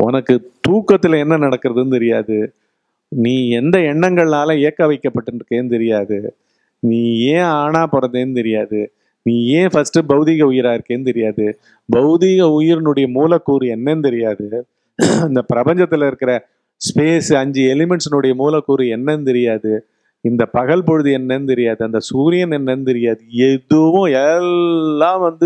உனக்கு தூக்கத்துல என்ன நடக்கிறதுன்னு தெரியாது நீ எந்த எண்ணங்களால ஏக்க வைக்கப்பட்டிருக்கேன்னு தெரியாது நீ ஏன் ஆணா பிறந்தேன்னு தெரியாது நீ ஏன் ஃபர்ஸ்ட் பௌதிக உயிரா இருக்கேன்னு தெரியாது பௌதிக உயிரினுடைய மூலக்கூறு என்னன்னு தெரியாது இந்த பிரபஞ்சத்துல இருக்கிற ஸ்பேஸ் அஞ்சு எலிமெண்ட்ஸினுடைய மூலக்கூறு என்னன்னு தெரியாது இந்த பகல் பொழுது என்னன்னு தெரியாது அந்த சூரியன் என்னன்னு தெரியாது எதுவும் எல்லாம் வந்து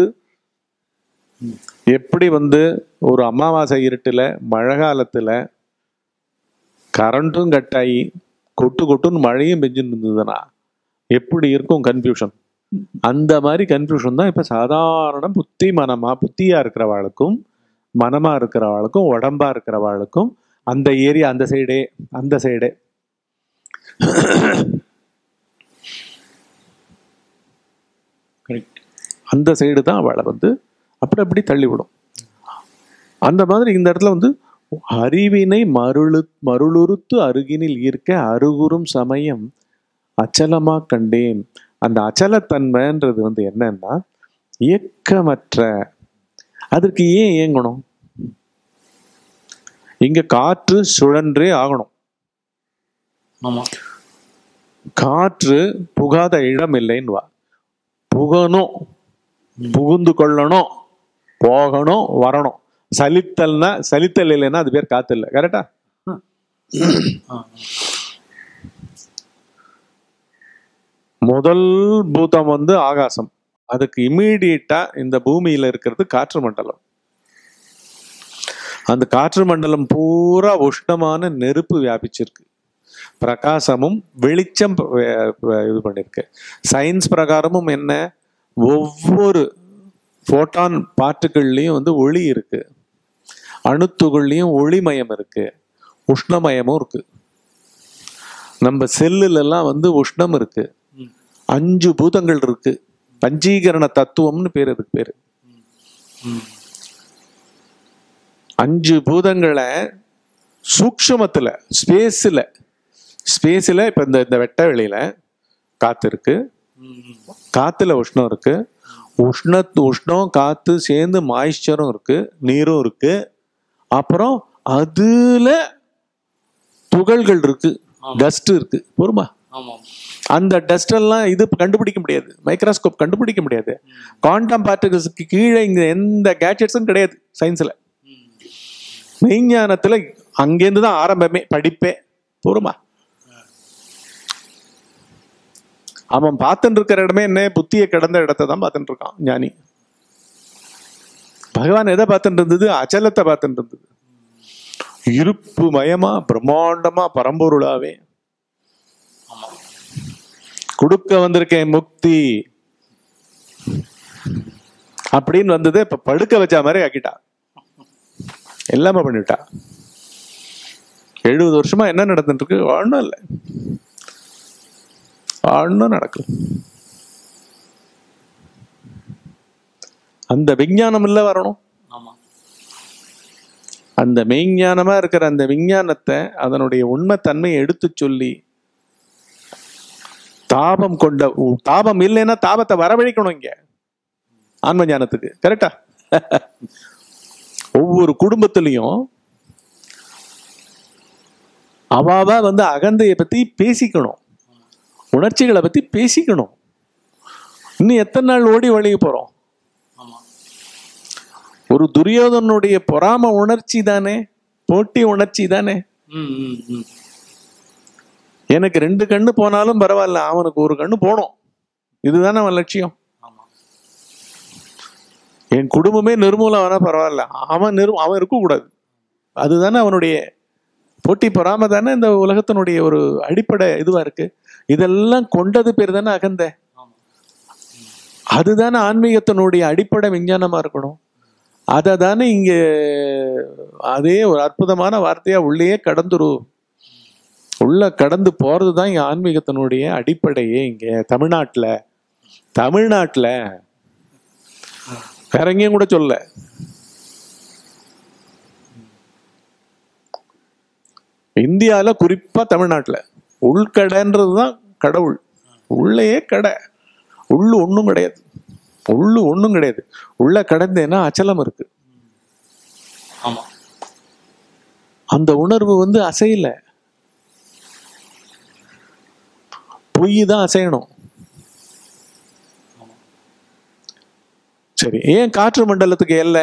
எப்படி வந்து ஒரு அமாவாசை இருட்டுல மழை காலத்துல கரண்ட்டும் கட் ஆகி கொட்டு கொட்டுன்னு மழையும் பெஞ்சுன்னு இருந்ததுன்னா எப்படி இருக்கும் கன்ஃபியூஷன் அந்த மாதிரி கன்ஃபியூஷன் தான் இப்ப சாதாரண புத்தி மனமா புத்தியா இருக்கிறவாளுக்கும் மனமா இருக்கிறவாளுக்கும் உடம்பா இருக்கிறவாளுக்கும் அந்த ஏரியா அந்த சைடே அந்த சைடே கரெக்ட் அந்த சைடு தான் அவளை வந்து அப்படி அப்படி தள்ளிவிடும் அந்த மாதிரி இந்த இடத்துல வந்து அறிவினை மருளு மருளுறுத்து அருகினில் ஈர்க்க அருகுறும் சமயம் அச்சலமா கண்டேன் அந்த அச்சலத்தன்மைன்றது வந்து என்னன்னா இயக்கமற்ற அதற்கு ஏன் இயங்கணும் இங்க காற்று சுழன்றே ஆகணும் ஆமா காற்று புகாத இடம் இல்லைன்னு வா புகணும் புகுந்து கொள்ளணும் போகணும் வரணும் சலித்தல்னா சலித்தல் இல்லைன்னா அது பேர் காத்து இல்லை கரெக்டா ஆ, முதல் பூதம் வந்து ஆகாசம் அதுக்கு இம்மீடியட்டா இந்த பூமியில இருக்கிறது காற்று மண்டலம் அந்த காற்று மண்டலம் பூரா உஷ்ணமான நெருப்பு வியாபிச்சிருக்கு பிரகாசமும் வெளிச்சம் வே- வே- இது பண்ணிருக்கு சயின்ஸ் பிரகாரமும் என்ன ஒவ்வொரு ஃபோட்டான் பார்ட்டிகள்லையும் வந்து ஒளி இருக்கு அணுத்துகள்லையும் ஒளிமயம் இருக்கு உஷ்ணமயமும் இருக்கு நம்ம செல்லுல எல்லாம் வந்து உஷ்ணம் இருக்கு ம். அஞ்சு பூதங்கள் இருக்கு பஞ்சீகரண தத்துவம்னு பேர் அதுக்கு பேரு ம். அஞ்சு பூதங்களை சூக்ஷமத்துல ஸ்பேஸ்ல ஸ்பேஸ்ல இப்ப இந்த இந்த வெட்ட வெளியில காத்து இருக்கு ம், ம். காத்துல உஷ்ணம் இருக்கு உஷ்ண உஷ்ணம் காத்து சேர்ந்து மாய்ஸ்சரும் இருக்கு நீரும் இருக்கு அப்புறம் அதுல துகள்கள் இருக்கு ஆமா. டஸ்ட் இருக்கு பொறுமா ஆமா அந்த டஸ்ட் எல்லாம் இது கண்டுபிடிக்க முடியாது மைக்ரோஸ்கோப் கண்டுபிடிக்க முடியாது குவாண்டம் பார்ட்டிகல்ஸ்க்கு கீழே இங்க எந்த கேட்ஜெட்ஸும் கிடையாது சயின்ஸ்ல ம். மெய்ஞானத்துல அங்கேருந்து தான் ஆரம்பமே படிப்பே பொறுமா அவன் பார்த்துட்டு இருக்கிற இடமே என்ன புத்தியை கிடந்த இடத்தை தான் பார்த்துட்டு இருக்கான் ஞானி பகவான் எதை பார்த்துட்டு இருந்தது அச்சலத்தை பார்த்துட்டு இருந்தது இருப்பு மயமா பிரம்மாண்டமா பரம்பொருளாவே ஆமா கொடுக்க வந்திருக்கேன் முக்தி அப்படின்னு வந்தது இப்ப படுக்க வச்ச மாதிரி ஆக்கிட்டா எல்லாமே பண்ணிட்டா எழுபது வருஷமா என்ன நடந்துட்டு இருக்கு ஒன்றும் இல்லை ஒன்றும் நடக்கல அந்த விஞ்ஞானம் இல்ல வரணும் ஆமா அந்த மெய்ஞானமா இருக்கிற அந்த விஞ்ஞானத்தை அதனுடைய உண்மைத்தன்மையை எடுத்து சொல்லி தாபம் கொண்ட உ- தாபம் இல்லைன்னா தாபத்தை வரவழைக்கணும் இங்க ஆன்ம ஞானத்துக்கு கரெக்டா ஒவ்வொரு குடும்பத்திலையும் அவாவா வந்து அகந்தையை பத்தி பேசிக்கணும் உணர்ச்சிகளை பத்தி பேசிக்கணும் இன்னும் எத்தனை நாள் ஓடி வழிய போறோம் ஆமா ஒரு துரியோதனுடைய பொறாம உணர்ச்சி தானே போட்டி உணர்ச்சி தானே ம் ம் ம் எனக்கு ரெண்டு கண்ணு போனாலும் பரவாயில்ல அவனுக்கு ஒரு கண்ணு போகணும் இதுதானே அவன் லட்சியம் ஆமா என் குடும்பமே நிர்மூலம் ஆனா பரவாயில்ல அவன் நிர் அவன் இருக்கக்கூடாது அதுதானே அவனுடைய போட்டி பொறாம தானே இந்த உலகத்தினுடைய ஒரு அடிப்படை இதுவா இருக்கு இதெல்லாம் கொண்டது பேர் தானே அகந்த ஆமா அதுதானே ஆன்மீகத்தினுடைய அடிப்படை விஞ்ஞானமா இருக்கணும் அதை தானே இங்க அதே ஒரு அற்புதமான வார்த்தையா உள்ளேயே கடந்துரு உள்ள கடந்து போறது தான் இங்க ஆன்மீகத்தினுடைய அடிப்படையே இங்க தமிழ்நாட்டுல தமிழ்நாட்டுல வேற எங்கேயும் கூட சொல்ல இந்தியால குறிப்பா தமிழ்நாட்டுல உள்கடைன்றது தான் கடவுள் உள்ளேயே கடை உள்ளு ஒண்ணும் கிடையாது உள்ளு ஒண்ணும் கிடையாது உள்ள கடந்தேன்னா அச்சலம் இருக்கு ஆமா அந்த உணர்வு வந்து அசையல பொய் தான் அசையணும் சரி ஏன் காற்று மண்டலத்துக்கு எல்லை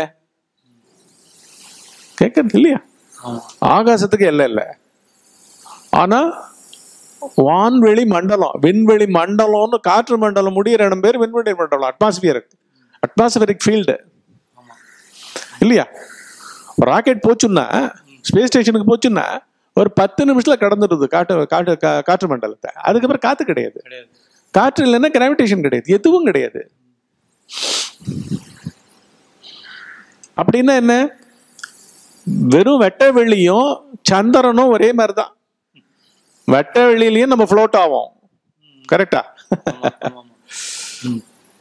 கேட்கறது இல்லையா ஆமா ஆகாசத்துக்கு எல்லை இல்லை ஆனா வான்வெளி மண்டலம் விண்வெளி மண்டலம்னு காற்று மண்டலம் முடியிற இடம் பேர் விண்வெளி மண்டலம் அட்மாஸ்பியர் அட்மாஸ்பியரிக் ஃபீல்டு ஆமா இல்லையா ராக்கெட் போச்சுன்னா ஸ்பேஸ் ஸ்டேஷனுக்கு போச்சுன்னா ஒரு பத்து நிமிஷத்துல கடந்துடுது காற்று காற்று கா- காற்று மண்டலத்தை அதுக்கப்புறம் காத்து கிடையாது கிடையாது காற்று இல்லைன்னா கிராவிடேஷன் கிடையாது எதுவும் கிடையாது அப்படின்னா என்ன வெறும் வெட்ட வெளியும் சந்திரனும் ஒரே மாதிரி தான் வெட்ட வெளியிலயும் நம்ம ஃப்ளோட் ஆவோம் கரெக்டா ஆமா ஆமா ஆமா ம்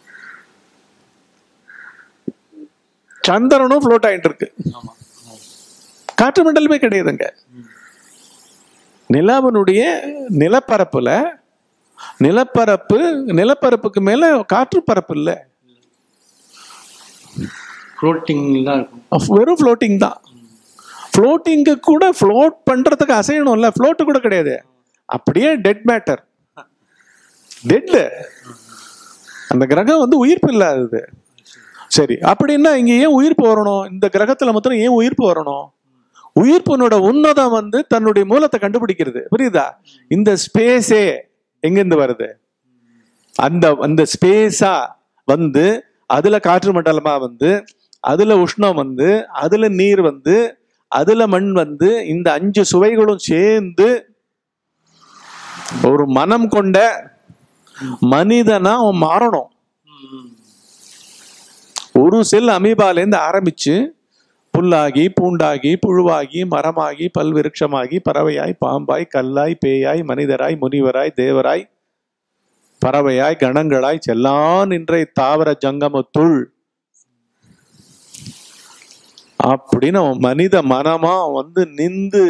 சந்திரனும் ஃப்ளோட் ஆயிட்டு இருக்கு ஆமா ஆமா காற்று மண்டலமே கிடையாதுங்க ம் நிலாவினுடைய நிலப்பரப்புல நிலப்பரப்பு நிலப்பரப்புக்கு மேல காற்று பரப்பு இல்ல ஃப்ளோட்டிங் தான் இருக்கும் வெறும் ஃப்ளோட்டிங் தான் ஃப்ளோட்டிங்கு கூட ஃப்ளோட் பண்றதுக்கு அசையணும்ல ஃப்ளோட்டு கூட கிடையாது அப்படியே டெட் மேட்டர் டெட் அந்த கிரகம் வந்து உயிர்ப்பு இல்லாதது சரி அப்படின்னா இங்க ஏன் உயிர்ப்பு வரணும் இந்த கிரகத்துல மாத்திரம் ஏன் உயிர்ப்பு வரணும் உயிர்ப்பினோட உன்னதம் வந்து தன்னுடைய மூலத்தை கண்டுபிடிக்கிறது புரியுதா இந்த ஸ்பேஸே எங்கிருந்து வருது அந்த அந்த ஸ்பேஸா வந்து அதுல காற்று மண்டலமா வந்து அதுல உஷ்ணம் வந்து அதுல நீர் வந்து அதுல மண் வந்து இந்த அஞ்சு சுவைகளும் சேர்ந்து ஒரு மனம் கொண்ட மனிதனா அவன் மாறணும் ம் ம் ஒரு செல் அமீபாலேருந்து ஆரம்பிச்சு புல்லாகி பூண்டாகி புழுவாகி மரமாகி பல்விருட்சமாகி பறவையாய் பாம்பாய் கல்லாய் பேயாய் மனிதராய் முனிவராய் தேவராய் பறவையாய் கணங்களாய் செல்லான் என்ற தாவர ஜங்கமத்துள் அப்படின்னு அவன் மனித மனமா வந்து நிந்து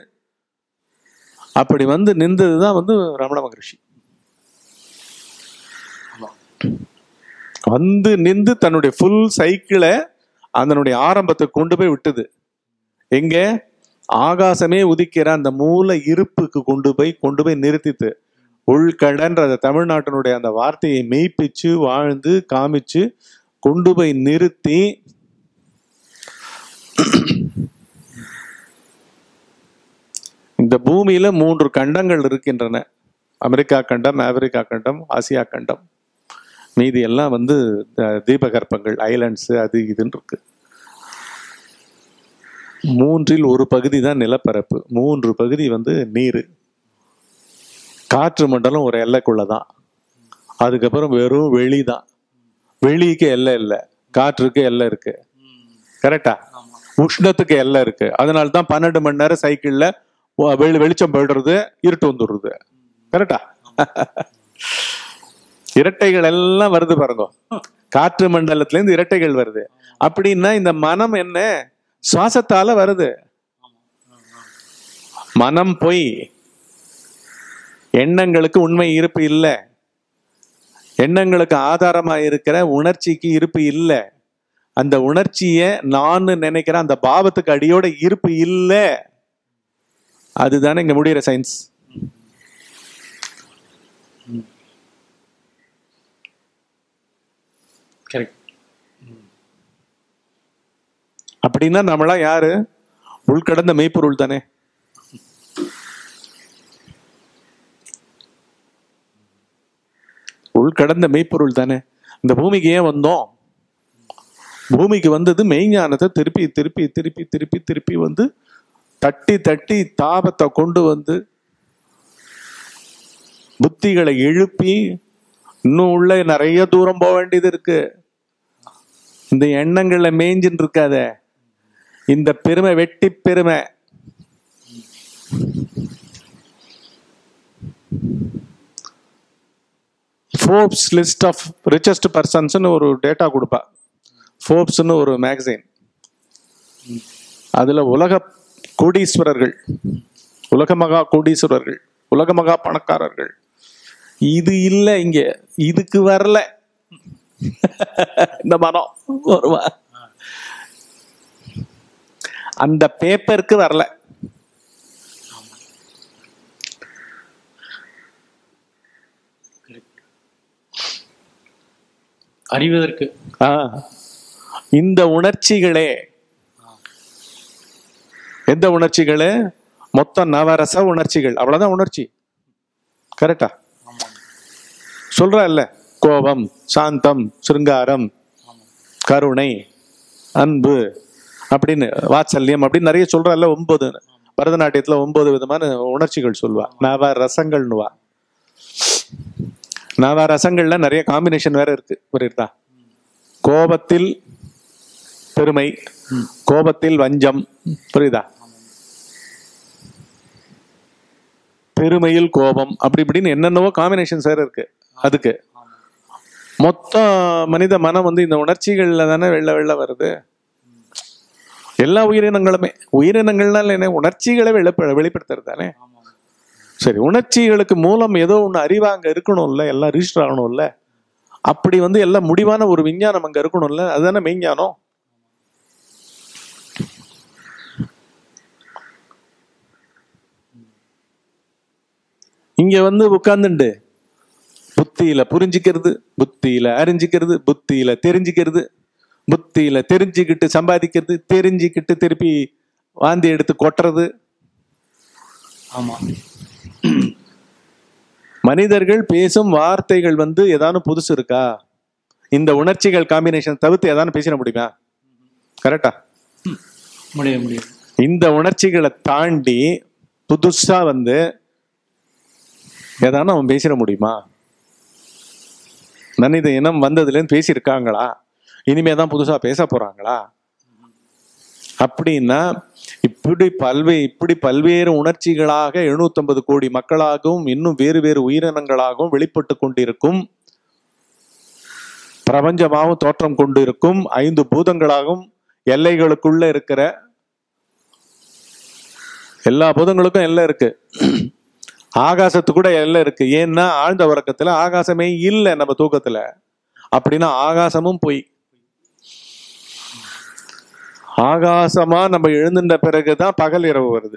அப்படி வந்து நின்றதுதான் வந்து ரமண மகரிஷி ஆமா வந்து நின்று தன்னுடைய ஃபுல் சைக்கிளை அதனுடைய ஆரம்பத்தை கொண்டு போய் விட்டுது எங்க ஆகாசமே உதிக்கிற அந்த மூல இருப்புக்கு கொண்டு போய் கொண்டு போய் நிறுத்தித்து உள்கடன்ற அந்த தமிழ்நாட்டினுடைய அந்த வார்த்தையை மெய்ப்பிச்சு வாழ்ந்து காமிச்சு கொண்டு போய் நிறுத்தி இந்த பூமியில மூன்று கண்டங்கள் இருக்கின்றன அமெரிக்கா கண்டம் ஆப்பிரிக்கா கண்டம் ஆசியா கண்டம் மீதி எல்லாம் வந்து த- தீபகற்பங்கள் ஐலாண்ட்ஸ் அது இதுன்னு இருக்கு மூன்றில் ஒரு பகுதி தான் நிலப்பரப்பு மூன்று பகுதி வந்து நீர் காற்று மண்டலம் ஒரு எல்லைக்குள்ள தான் அதுக்கப்புறம் வெறும் வெளி தான் வெளிக்கு எல்லை இல்லை காற்றுக்கு எல்லை இருக்கு ம் கரெக்டா ஆமா உஷ்ணத்துக்கு எல்லை இருக்கு அதனால தான் பன்னெண்டு மணி நேரம் சைக்கிள்ல வ- வெளி வெளிச்சம் போயிடுறது இருட்டு வந்துடுறது கரெக்டா இரட்டைகள் எல்லாம் வருது பாருங்க காற்று மண்டலத்துல இருந்து இரட்டைகள் வருது அப்படின்னா இந்த மனம் என்ன சுவாசத்தால வருது ஆமா ஆ, ஆ. மனம் பொய் எண்ணங்களுக்கு உண்மை இருப்பு இல்லை எண்ணங்களுக்கு ஆதாரமா இருக்கிற உணர்ச்சிக்கு இருப்பு இல்லை அந்த உணர்ச்சிய நான் நினைக்கிற அந்த பாவத்துக்கு அடியோட இருப்பு இல்லை அதுதானே இங்க முடியிற சயின்ஸ் கரெக்ட் அப்படின்னா நம்மளா யாரு உள்கடந்த மெய்ப்பொருள் தானே உள்கடந்த மெய்ப்பொருள் தானே இந்த பூமிக்கு ஏன் வந்தோம் பூமிக்கு வந்தது மெய்ஞானத்தை திருப்பி திருப்பி திருப்பி திருப்பி திருப்பி வந்து தட்டி தட்டி தாபத்தை கொண்டு வந்து புத்திகளை எழுப்பி இன்னும் உள்ள நிறைய தூரம் போக வேண்டியது இருக்கு இந்த எண்ணங்கள்ல மேய்ஞ்சின்னு இருக்காத இந்த பெருமை வெட்டி பெருமை ஃபோர்ப்ஸ் லிஸ்ட் ஆஃப் ரிச்சஸ்ட் பர்சன்ஸ்னு ஒரு டேட்டா கொடுப்பா ஃபோர்ப்ஸ்னு ஒரு மேகசின் அதுல உலக கோடீஸ்வரர்கள் உலக மகா கோடீஸ்வரர்கள் உலக மகா பணக்காரர்கள் இது இல்ல இங்க இதுக்கு வரல இந்த மனம் வருவா அந்த பேப்பருக்கு வரல அறிவதற்கு ஆ. இந்த உணர்ச்சிகளே எந்த உணர்ச்சிகளு மொத்தம் நவரச உணர்ச்சிகள் அவ்வளவுதான் உணர்ச்சி கரெக்டா ஆமாம் சொல்றா இல்ல கோபம் சாந்தம் சிருங்காரம் கருணை அன்பு அப்படின்னு வாத்சல்யம் அப்படின்னு நிறைய சொல்றல்ல ஒன்பது பரதநாட்டியத்துல ஒன்பது விதமான உணர்ச்சிகள் சொல்லுவா நவ ரசங்கள்னுவா நவ ரசங்கள்ல நிறைய காம்பினேஷன் வேற இருக்கு புரியுதா கோபத்தில் பெருமை கோபத்தில் வஞ்சம் புரியுதா பெருமையில் கோபம் அப்படி இப்படின்னு என்னென்னவோ காம்பினேஷன்ஸ் வேற இருக்கு அதுக்கு மொத்த மனித மனம் வந்து இந்த உணர்ச்சிகள்ல தானே வெள்ள வெள்ள வருது எல்லா உயிரினங்களுமே உயிரினங்கள்னால என்ன உணர்ச்சிகளை வெளிப்ப வெளிப்படுத்துறது தானே ஆமாம் சரி உணர்ச்சிகளுக்கு மூலம் ஏதோ ஒன்று அறிவா அங்க இருக்கணும்ல எல்லாம் ரிஜிஸ்டர் ஆகணும்ல அப்படி வந்து எல்லாம் முடிவான ஒரு விஞ்ஞானம் அங்க இருக்கணும்ல அதுதானே மெய்ஞானம் இங்க வந்து உட்கார்ந்துண்டு புத்தியில புரிஞ்சுக்கிறது புத்தியில அறிஞ்சிக்கிறது புத்தியில தெரிஞ்சுக்கிறது புத்தியில தெரிஞ்சுக்கிட்டு சம்பாதிக்கிறது தெரிஞ்சுக்கிட்டு திருப்பி வாந்தி எடுத்து கொட்டுறது ஆமாம் மனிதர்கள் பேசும் வார்த்தைகள் வந்து ஏதானு புதுசு இருக்கா இந்த உணர்ச்சிகள் காம்பினேஷன் தவிர்த்து ஏதானு பேசிட முடியுமா கரெக்டா முடியும் முடியும் இந்த உணர்ச்சிகளை தாண்டி புதுசா வந்து ஏதானு அவன் பேசிட முடியுமா மனித இனம் வந்ததுலேருந்து பேசியிருக்காங்களா இனிமே தான் புதுசா பேச போறாங்களா அப்படின்னா இப்படி பல்வே இப்படி பல்வேறு உணர்ச்சிகளாக 750 கோடி மக்களாகவும் இன்னும் வேறு வேறு உயிரினங்களாகவும் வெளிப்பட்டு கொண்டிருக்கும் பிரபஞ்சமாகவும் தோற்றம் கொண்டிருக்கும் ஐந்து பூதங்களாகவும் எல்லைகளுக்குள்ள இருக்கிற எல்லா பூதங்களுக்கும் எல்லை இருக்கு ஆகாசத்து கூட எல்லை இருக்கு ஏன்னா ஆழ்ந்த உறக்கத்துல ஆகாசமே இல்லை நம்ம தூக்கத்துல அப்படின்னா ஆகாசமும் பொய் ஆகாசமா நம்ம எழுந்துட்ட பிறகுதான் பகல் இரவு வருது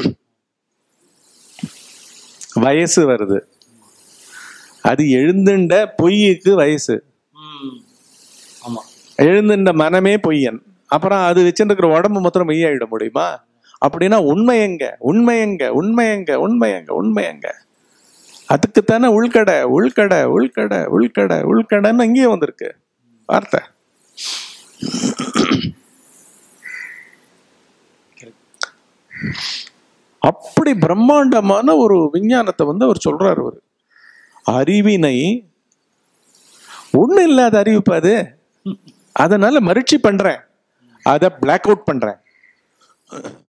வயசு வருது அது எழுந்துண்ட பொய்யுக்கு வயசு ம் ஆமாம் எழுந்துண்ட மனமே பொய்யன் அப்புறம் அது வச்சுருக்கிற உடம்பு மொத்தம் மெய்யாயிட முடியுமா அப்படின்னா உண்மை எங்க உண்மை எங்க உண்மை எங்க உண்மை எங்க உண்மை எங்க அதுக்குத்தானே உள்கடை உள்கடை உள்கடை உள்கடை உள்கடைன்னு அங்கேயே வந்திருக்கு வார்த்தை அப்படி பிரம்மாண்டமான ஒரு விஞ்ஞானத்தை வந்து அவர் சொல்றாரு அவர் அறிவினை ஒண்ணு இல்லாத அறிவிப்பு அது அதனால மறுச்சி பண்றேன் அதை பிளாக் அவுட் பண்றேன்